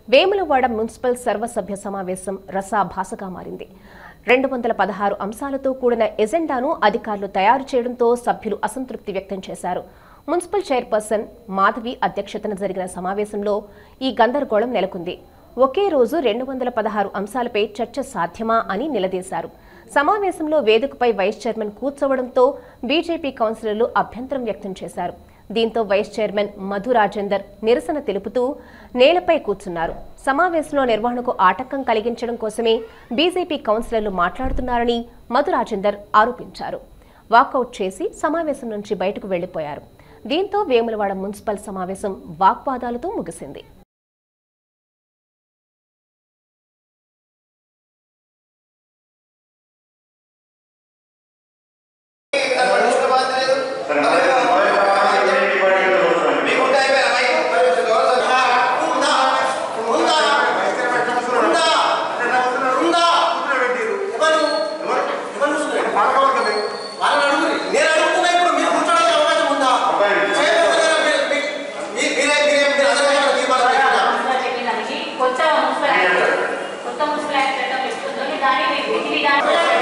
Vemulawada municipal సర్వసభ్య సమావేశం రసాభాసగా మారింది రెండు వందల పదహారు అంశాలతో కూడిన ఎజెండాను అధికారులు తయారు చేయడంతో సభ్యులు అసంతృప్తి వ్యక్తం చేశారు మున్సిపల్ చైర్పర్సన్ మాధవి అధ్యక్షతన జరిగిన సమావేశంలో ఈ గందరగోళం నెలకొంది ఒకే రోజు రెండు వందల పదహారు అంశాలపై చర్చ సాధ్యమా అని నిలదీశారు సమావేశంలో వేదికపై వైస్ చైర్మన్ కూర్చోవడంతో బీజేపీ కౌన్సిలర్లు అభ్యంతరం వ్యక్తం చేశారు దీంతో వైస్ చైర్మన్ మధు రాజేందర్ నిరసన తెలుపుతూ నేలపై కూర్చున్నారు సమావేశంలో నిర్వహణకు ఆటంకం కలిగించడం కోసమే బీజేపీ కౌన్సిలర్లు మాట్లాడుతున్నారని మధు రాజేందర్ ఆరోపించారు వాకౌట్ చేసి సమావేశం నుంచి బయటకు వెళ్లిపోయారు దీంతో వేములవాడ మున్సిపల్ సమావేశం వాగ్వాదాలతో ముగిసింది కొత్త మున్సిపల్ యాక్ట్ కొత్త మున్సిపల్ యాక్ట్ చట్టం ఇస్తుంది దాని విధి విధానం